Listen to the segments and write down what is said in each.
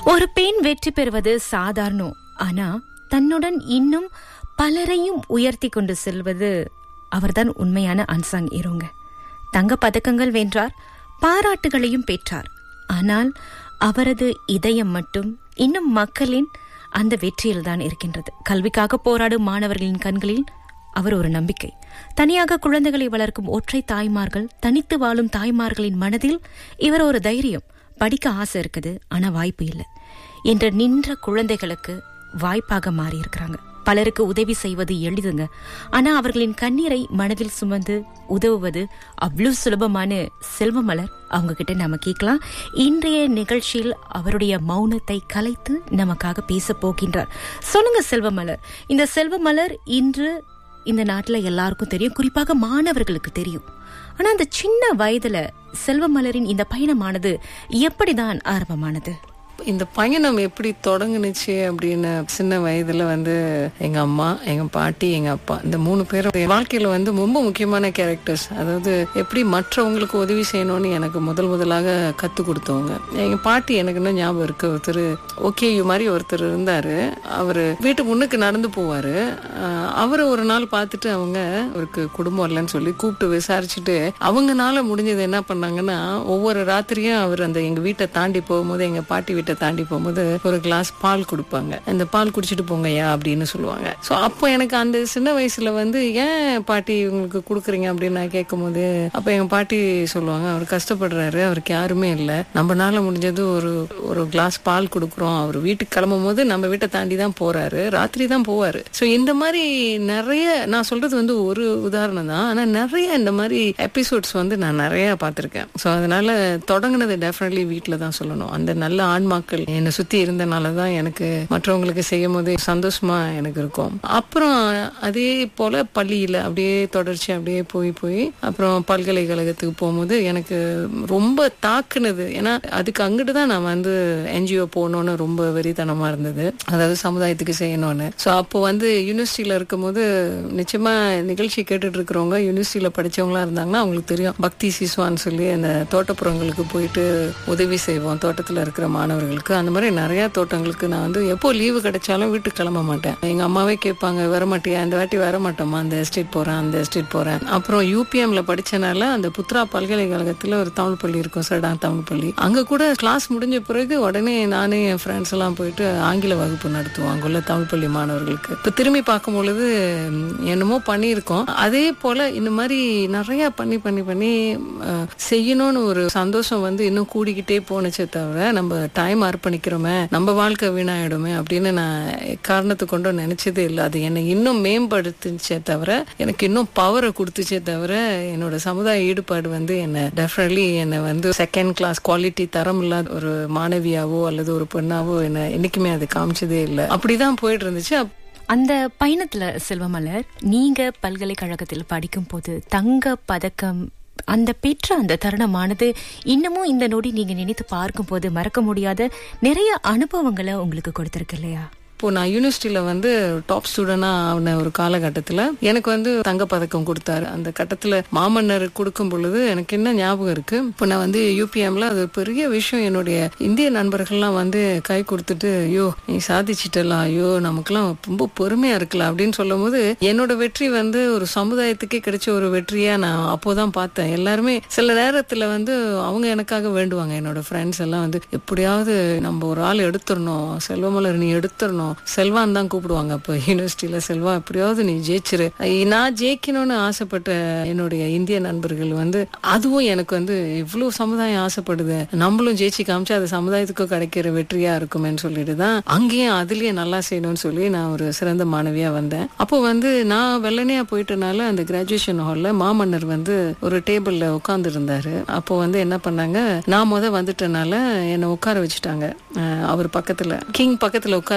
ஒரு பெண் வெற்றி பெறுவது சாதாரணம் ஆனா தன்னுடன் இன்னும் பலரையும் உயர்த்தி கொண்டு செல்வது அவர்தான் உண்மையான அன்சாங் ஹீரோங்க தங்க பதக்கங்கள் வென்றார் பாராட்டுகளையும் பெற்றார் ஆனால் அவரது இதயம் மட்டும் இன்னும் மக்களின் அந்த வெற்றியில்தான் இருக்கின்றது கல்விக்காக போராடும் மாணவர்களின் கண்களில் அவர் ஒரு நம்பிக்கை தனியாக குழந்தைகளை வளர்க்கும் ஒற்றை தாய்மார்கள் தனித்து வாழும் தாய்மார்களின் மனதில் இவர் ஒரு தைரியம் படிக்க ஆசை இருக்குது ஆனா வாய்ப்பு இல்லை என்ற நின்ற குழந்தைகளுக்கு வாய்ப்பாக மாறி இருக்கிறாங்க பலருக்கு உதவி செய்வது எளிதுங்க ஆனா அவர்களின் கண்ணீரை மனதில் சுமந்து உதவுவது அவ்வளவு சுலபமான செல்வமலர் அவங்க கிட்ட நாம கேட்கலாம் இன்றைய நிகழ்ச்சியில் அவருடைய மௌனத்தை கலைத்து நமக்காக பேச போகின்றார் சொல்லுங்க செல்வமலர் இந்த செல்வமலர் இன்று இந்த நாட்டுல எல்லாருக்கும் தெரியும் குறிப்பாக மாணவர்களுக்கு தெரியும் ஆனா அந்த சின்ன வயதுல செல்வமலரின் இந்த பயணமானது எப்படிதான் ஆரம்பமானது இந்த பயணம் எப்படி தொடங்குனுச்சு அப்படின்னு சின்ன வயதுல வந்து எங்க அம்மா எங்க பாட்டி எங்க அப்பா இந்த மூணு பேரும் என் வாழ்க்கையில வந்து ரொம்ப முக்கியமான கேரக்டர்ஸ் அதாவது எப்படி மற்றவங்களுக்கு உதவி செய்யணும்னு எனக்கு முதல் முதலாக கத்து கொடுத்தவங்க எங்க பாட்டி எனக்கு இன்னும் ஞாபகம் இருக்கு ஒருத்தர் ஓகே மாதிரி ஒருத்தர் இருந்தாரு அவரு வீட்டு முன்னுக்கு நடந்து போவாரு அஹ் அவரை ஒரு நாள் பார்த்துட்டு அவங்க அவருக்கு குடும்பம் இல்லைன்னு சொல்லி கூப்பிட்டு விசாரிச்சுட்டு அவங்கனால முடிஞ்சது என்ன பண்ணாங்கன்னா ஒவ்வொரு ராத்திரியும் அவர் அந்த எங்க வீட்டை தாண்டி போகும்போது எங்க பாட்டி வீட்டை தாண்டி போகும்போது ஒரு கிளாஸ் பால் கொடுப்பாங்க அந்த பால் குடிச்சிட்டு போங்கய்யா அப்படின்னு சொல்லுவாங்க ஸோ அப்போ எனக்கு அந்த சின்ன வயசுல வந்து ஏன் பாட்டி இவங்களுக்கு கொடுக்குறீங்க அப்படின்னு நான் கேட்கும்போது அப்போ எங்க பாட்டி சொல்லுவாங்க அவர் கஷ்டப்படுறாரு அவருக்கு யாருமே இல்லை நம்மனால முடிஞ்சது ஒரு ஒரு கிளாஸ் பால் கொடுக்குறோம் அவர் வீட்டுக்கு கிளம்பும் போது நம்ம வீட்டை தாண்டி தான் போறாரு ராத்திரி தான் போவாரு ஸோ இந்த மாதிரி நிறைய நான் சொல்றது வந்து ஒரு உதாரணம் தான் ஆனா நிறைய இந்த மாதிரி எபிசோட்ஸ் வந்து நான் நிறைய பார்த்திருக்கேன் ஸோ அதனால தொடங்குனது டெஃபினெட்லி வீட்டில் தான் சொல்லணும் அந்த நல்ல ஆன்மாக்கள் என்னை சுத்தி இருந்தனால தான் எனக்கு மற்றவங்களுக்கு செய்யும் போது சந்தோஷமா எனக்கு இருக்கும் அப்புறம் அதே போல பள்ளியில அப்படியே தொடர்ச்சி அப்படியே போய் போய் அப்புறம் பல்கலைக்கழகத்துக்கு போகும்போது எனக்கு ரொம்ப தாக்குனது ஏன்னா அதுக்கு அங்கிட்டு தான் நான் வந்து என்ஜிஓ போகணும்னு ரொம்ப வெறித்தனமா இருந்தது அதாவது சமுதாயத்துக்கு செய்யணும்னு ஸோ அப்போ வந்து யூனிவர்சிட்டியில இருக்கும்போது நிச்சயமா நிகழ்ச்சி கேட்டுட்டு இருக்கிறவங்க யூனிவர்சிட்டியில படிச்சவங்களா இருந்தாங்கன்னா அவங்களுக்கு தெரியும் பக்தி சிசுவான்னு சொல்லி அந்த தோட்டப்புறங்களுக்கு போயிட்டு உதவி செய்வோம் தோட்டத்துல இருக்கிற மாணவர்களுக்கு அந்த மாதிரி நிறைய தோட்டங்களுக்கு நான் வந்து எப்போ லீவு கிடைச்சாலும் வீட்டுக்கு கிளம்ப மாட்டேன் எங்க அம்மாவே கேட்பாங்க வர மாட்டியா இந்த வாட்டி வர மாட்டோமா அந்த எஸ்டேட் போறேன் அந்த எஸ்டேட் போறேன் அப்புறம் யூபிஎம்ல படிச்சனால அந்த புத்ரா பல்கலைக்கழகத்துல ஒரு தமிழ் பள்ளி இருக்கும் சடா தமிழ் பள்ளி அங்க கூட கிளாஸ் முடிஞ்ச பிறகு உடனே நானே என் ஃப்ரெண்ட்ஸ் எல்லாம் போயிட்டு ஆங்கில வகுப்பு நடத்துவோம் அங்குள்ள தமிழ் பள்ளி மாணவர்களுக்கு இப்ப திரும்பி பார்க்கும் பொழுது ம், என்னமோ பண்ணியிருக்கோம் அதே போல இந்த மாதிரி நிறைய பண்ணி பண்ணி பண்ணி அஹ், செய்யணும்னு ஒரு சந்தோஷம் வந்து இன்னும் கூடிக்கிட்டே போனுச்சே தவிர நம்ம டைம் அர்ப்பணிக்கிறோமே நம்ம வாழ்க்கை வீணாயிடுமே அப்படின்னு நான் காரணத்தை கொண்டு நினைச்சதே இல்லை அது என்னை இன்னும் மேம்படுத்துச்சே தவிர எனக்கு இன்னும் பவரை கொடுத்துச்சே தவிர என்னோட சமுதாய ஈடுபாடு வந்து என்ன டெஃபினெட்லி என்னை வந்து செகண்ட் கிளாஸ் குவாலிட்டி தரம் இல்லாத ஒரு மாணவியாவோ அல்லது ஒரு பெண்ணாவோ என்ன என்னைக்குமே அது காமிச்சதே இல்லை அப்படிதான் போயிட்டு இருந்துச்சு அப்- அந்த பயணத்துல செல்வமலர் நீங்க பல்கலைக்கழகத்தில் படிக்கும் போது தங்க பதக்கம் அந்த பெற்ற அந்த தருணமானது இன்னமும் இந்த நொடி நீங்க நினைத்து பார்க்கும்போது மறக்க முடியாத நிறைய அனுபவங்களை உங்களுக்கு கொடுத்திருக்கு இல்லையா இப்போ நான் யூனிவர்சிட்டியில வந்து டாப் ஸ்டூடெண்டா ஆன ஒரு காலகட்டத்துல எனக்கு வந்து தங்கப்பதக்கம் கொடுத்தாரு அந்த கட்டத்துல மாமன்னர் கொடுக்கும் பொழுது எனக்கு என்ன ஞாபகம் இருக்கு இப்போ நான் வந்து யூபிஎம்ல அது ஒரு பெரிய விஷயம் என்னுடைய இந்திய நண்பர்கள்லாம் வந்து கை கொடுத்துட்டு ஐயோ நீ சாதிச்சிட்டலாம் ஐயோ நமக்கெல்லாம் ரொம்ப பெருமையா இருக்கலாம் அப்படின்னு சொல்லும் போது என்னோட வெற்றி வந்து ஒரு சமுதாயத்துக்கே கிடைச்ச ஒரு வெற்றியா நான் அப்போதான் பார்த்தேன் எல்லாருமே சில நேரத்துல வந்து அவங்க எனக்காக வேண்டுவாங்க என்னோட ஃப்ரெண்ட்ஸ் எல்லாம் வந்து எப்படியாவது நம்ம ஒரு ஆள் எடுத்துடணும் செல்வமலர் நீ எடுத்துடணும் செல்வான் தான் கூப்பிடுவாங்க அப்போ யூனிவர்சிட்டியில செல்வா எப்படியாவது நீ ஜெயிச்சிரு ஐ- நான் ஜெயிக்கணும்னு ஆசைப்பட்ட என்னுடைய இந்திய நண்பர்கள் வந்து அதுவும் எனக்கு வந்து இவ்வளவு சமுதாயம் ஆசைப்படுது நம்மளும் ஜெயிச்சு காமிச்சு அது சமுதாயத்துக்கும் கிடைக்கிற வெற்றியா இருக்குமேன்னு சொல்லிட்டு தான் அங்கேயும் அதுலயே நல்லா செய்யணும்னு சொல்லி நான் ஒரு சிறந்த மாணவியா வந்தேன் அப்போ வந்து நான் வெள்ளனையா போயிட்டனால அந்த கிராஜுவேஷன் ஹால்ல மாமன்னர் வந்து ஒரு டேபிள்ல உட்கார்ந்து இருந்தாரு அப்போ வந்து என்ன பண்ணாங்க நான் முத வந்துட்டனால என்னை உட்கார வச்சுட்டாங்க அஹ் அவர் பக்கத்துல கிங் பக்கத்துல உட்காருறீங்க தெரியுங்களா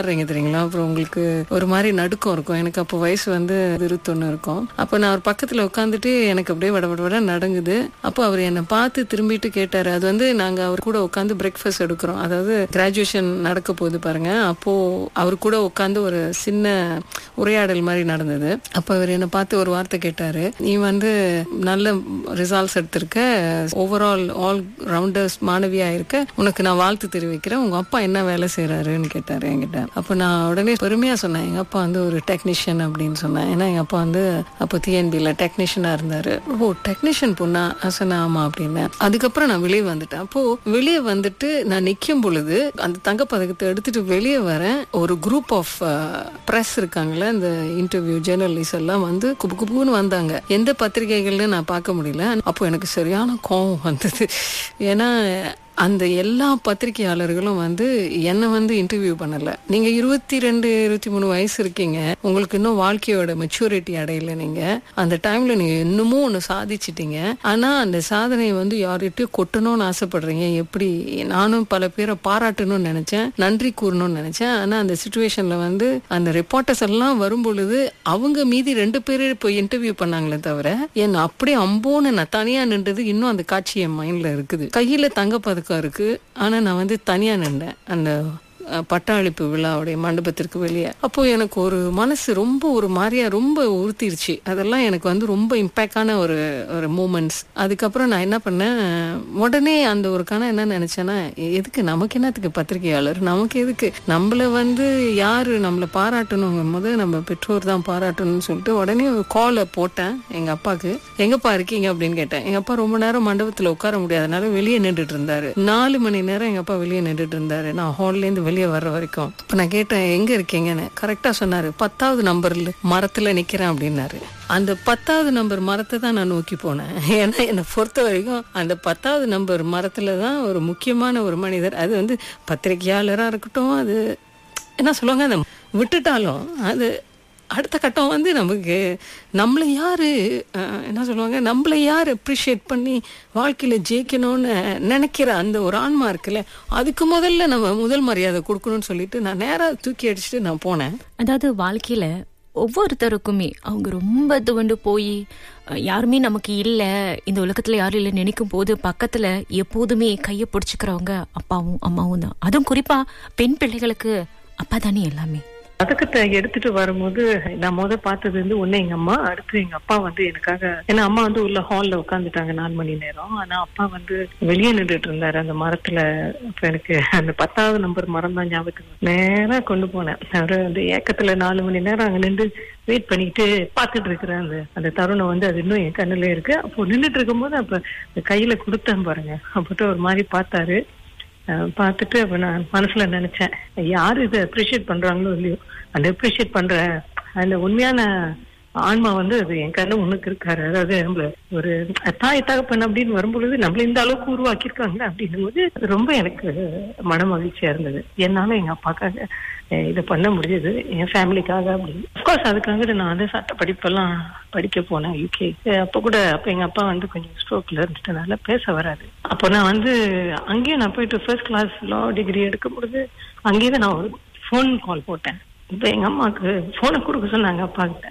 இல்லைங்களா அப்புறம் உங்களுக்கு ஒரு மாதிரி நடுக்கம் இருக்கும் எனக்கு அப்போ வயசு வந்து இருபத்தொன்னு இருக்கும் அப்போ நான் அவர் பக்கத்துல உட்காந்துட்டு எனக்கு அப்படியே வட வட வட நடங்குது அப்போ அவர் என்னை பார்த்து திரும்பிட்டு கேட்டாரு அது வந்து நாங்க அவர் கூட உட்காந்து பிரேக்ஃபாஸ்ட் எடுக்கிறோம் அதாவது கிராஜுவேஷன் நடக்க போகுது பாருங்க அப்போ அவர் கூட உட்காந்து ஒரு சின்ன உரையாடல் மாதிரி நடந்தது அப்போ அவர் என்னை பார்த்து ஒரு வார்த்தை கேட்டாரு நீ வந்து நல்ல ரிசல்ட்ஸ் எடுத்திருக்க ஓவரால் ஆல் ரவுண்டர்ஸ் மாணவியா இருக்க உனக்கு நான் வாழ்த்து தெரிவிக்கிறேன் உங்க அப்பா என்ன வேலை செய்யறாருன்னு கேட்டாரு என்கிட்ட அப்போ நான் உடனே பெருமையா சொன்னேன் எங்க அப்பா வந்து ஒரு டெக்னீஷியன் அப்படின்னு சொன்னேன் ஏன்னா எங்க அப்பா வந்து அப்போ டிஎன்பியில் டெக்னீஷியனா இருந்தாரு ஓ டெக்னீஷியன் பொண்ணா நான் சொன்னேன் ஆமா அப்படின்னு அதுக்கப்புறம் நான் வெளியே வந்துட்டேன் அப்போ வெளியே வந்துட்டு நான் நிக்கும் பொழுது அந்த தங்கப்பதக்கத்தை எடுத்துட்டு வெளியே வரேன் ஒரு குரூப் ஆஃப் ப்ரெஸ் இருக்காங்களே இந்த இன்டர்வியூ ஜேர்னலிஸ்ட் எல்லாம் வந்து குபு குபுன்னு வந்தாங்க எந்த பத்திரிகைகள்னு நான் பார்க்க முடியல அப்போ எனக்கு சரியான கோவம் வந்தது ஏன்னா அந்த எல்லா பத்திரிகையாளர்களும் வந்து என்னை வந்து இன்டர்வியூ பண்ணல நீங்க இருபத்தி ரெண்டு இருபத்தி மூணு வயசு இருக்கீங்க உங்களுக்கு இன்னும் வாழ்க்கையோட மெச்சூரிட்டி அடையல நீங்க அந்த டைம்ல நீங்க இன்னமும் ஒன்று சாதிச்சிட்டீங்க ஆனா அந்த சாதனையை வந்து யார்கிட்டயும் கொட்டணும்னு ஆசைப்படுறீங்க எப்படி நானும் பல பேரை பாராட்டணும்னு நினைச்சேன் நன்றி கூறணும்னு நினைச்சேன் ஆனா அந்த சுச்சுவேஷன்ல வந்து அந்த ரிப்போர்ட்டர்ஸ் எல்லாம் வரும் பொழுது அவங்க மீதி ரெண்டு பேர் இப்போ இன்டர்வியூ பண்ணாங்களே தவிர என் அப்படியே அம்போன்னு நான் தனியா நின்றது இன்னும் அந்த காட்சி என் மைண்ட்ல இருக்குது கையில தங்க பதக்கம் இருக்கு ஆனா நான் வந்து தனியா நின்றேன் அந்த அஹ், பட்டாளிப்பு விழாவுடைய மண்டபத்திற்கு வெளியே அப்போ எனக்கு ஒரு மனசு ரொம்ப ஒரு மாதிரியா ரொம்ப உறுத்திருச்சு அதெல்லாம் எனக்கு வந்து ரொம்ப இம்பேக்டான ஒரு ஒரு மூமெண்ட்ஸ் அதுக்கப்புறம் நான் என்ன பண்ணேன் உடனே அந்த ஒரு கணம் என்ன நினைச்சேன்னா எதுக்கு நமக்கு என்னத்துக்கு பத்திரிகையாளர் நமக்கு எதுக்கு நம்மள வந்து யாரு நம்மள பாராட்டணுங்கும் போது நம்ம பெற்றோர் தான் பாராட்டணும்னு சொல்லிட்டு உடனே ஒரு காலை போட்டேன் எங்க அப்பாக்கு எங்கப்பா இருக்கீங்க அப்படின்னு கேட்டேன் எங்க அப்பா ரொம்ப நேரம் மண்டபத்துல உட்கார முடியாதனால வெளியே நின்றுட்டு இருந்தாரு நாலு மணி நேரம் எங்க அப்பா வெளியே நின்றுட்டு இருந்தாரு நான் ஹால்ல இருந்து வெளியே வர்ற வரைக்கும் இப்ப நான் கேட்டேன் எங்க இருக்கீங்கன்னு கரெக்டா சொன்னாரு பத்தாவது நம்பர்ல மரத்துல நிக்கிறேன் அப்படின்னாரு அந்த பத்தாவது நம்பர் மரத்தை தான் நான் நோக்கி போனேன் ஏன்னா என்னை பொறுத்த வரைக்கும் அந்த பத்தாவது நம்பர் மரத்துல தான் ஒரு முக்கியமான ஒரு மனிதர் அது வந்து பத்திரிகையாளரா இருக்கட்டும் அது என்ன சொல்லுவாங்க அந்த விட்டுட்டாலும் அது அடுத்த கட்டம் வந்து நமக்கு நம்மளை யாரு அஹ், என்ன சொல்லுவாங்க நம்மளை யார் அப்ரிஷியேட் பண்ணி வாழ்க்கையில ஜெயிக்கணும்னு நினைக்கிற அந்த ஒரு ஆன்மா இருக்குல்ல அதுக்கு முதல்ல நம்ம முதல் மரியாதை கொடுக்கணும்னு சொல்லிட்டு நான் நேரா தூக்கி அடிச்சுட்டு நான் போனேன் அதாவது வாழ்க்கையில ஒவ்வொருத்தருக்குமே அவங்க ரொம்ப துவண்டு போய் அஹ், யாருமே நமக்கு இல்ல இந்த உலகத்துல யாரும் இல்ல நினைக்கும் போது பக்கத்துல எப்போதுமே கையை பிடிச்சுக்கிறவங்க அப்பாவும் அம்மாவும் தான் அதுவும் குறிப்பா பெண் பிள்ளைகளுக்கு அப்பா தானே எல்லாமே பதக்கத்தை எடுத்துட்டு வரும்போது நான் முத பார்த்தது வந்து ஒண்ணு எங்க அம்மா அடுத்து எங்க அப்பா வந்து எனக்காக ஏன்னா அம்மா வந்து உள்ள ஹால்ல உட்காந்துட்டாங்க நாலு மணி நேரம் ஆனா அப்பா வந்து வெளியே நின்றுட்டு இருந்தாரு அந்த மரத்துல அப்ப எனக்கு அந்த பத்தாவது நம்பர் மரம் தான் ஞாபகத்துக்கு வருது. நேரா கொண்டு போனேன் அவரு வந்து ஏக்கத்துல நாலு மணி நேரம் அங்க நின்று வெயிட் பண்ணிட்டு பார்த்துட்டு இருக்கிறேன் அந்த அந்த தருணம் வந்து அது இன்னும் என் கண்ணுல இருக்கு அப்போ நின்றுட்டு இருக்கும்போது அப்ப கையில கொடுத்தேன் பாருங்க அப்போட்டு ஒரு மாதிரி பார்த்தாரு அஹ் பார்த்துட்டு அப்ப நான் மனசுல நினைச்சேன் யாரு இதை அப்ரிஷியேட் பண்றாங்களோ இல்லையோ அந்த அப்ரிஷியேட் பண்ற அந்த உண்மையான ஆன்மா வந்து அது என் கண்ணு முன்னுக்கு இருக்காரு அதாவது நம்மள ஒரு தாய் தகப்பன் அப்படின்னு வரும்பொழுது நம்மள இந்த அளவுக்கு உருவாக்கியிருக்காங்க அப்படின்னும் போது அது ரொம்ப எனக்கு மன மகிழ்ச்சியா இருந்தது என்னால எங்க அப்பாக்காக அஹ் இதை பண்ண முடிஞ்சது என் ஃபேமிலிக்காக அப்படின்னு அப்கோர்ஸ் அதுக்காக நான் வந்து சட்ட படிப்பெல்லாம் படிக்க போனேன் யூகே அப்ப கூட அப்ப எங்க அப்பா வந்து கொஞ்சம் ஸ்ட்ரோக்ல இருந்துட்டனால பேச வராது அப்போ நான் வந்து அங்கேயும் நான் போயிட்டு ஃபர்ஸ்ட் கிளாஸ் லா டிகிரி எடுக்கும் பொழுது அங்கேயே தான் நான் ஒரு ஃபோன் கால் போட்டேன் இப்ப எங்க அம்மாவுக்கு போனை கொடுக்க சொன்னாங்க அப்பா கிட்ட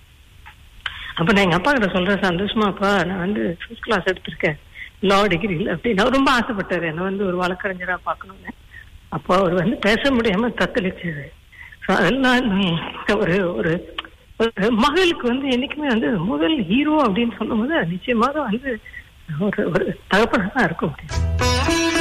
அப்ப நான் எங்க அப்பா கிட்ட சொல்றேன் சந்தோஷமாப்பா நான் வந்து ஃபர்ஸ்ட் கிளாஸ் எடுத்திருக்கேன் லா டிகிரியில் அப்படின்னு அவர் ரொம்ப ஆசைப்பட்டாரு என்ன வந்து ஒரு வழக்கறிஞரா பார்க்கணும்னு அப்போ அவர் வந்து பேச முடியாம தத்தளிச்சாரு ஸோ அதெல்லாம் இன்னும் ஒரு ஒரு ஒரு மகளுக்கு வந்து என்னைக்குமே வந்து முதல் ஹீரோ அப்படின்னு சொல்லும்போது அது நிச்சயமாக வந்து ஒரு ஒரு தகப்பனா தான் இருக்க முடியும்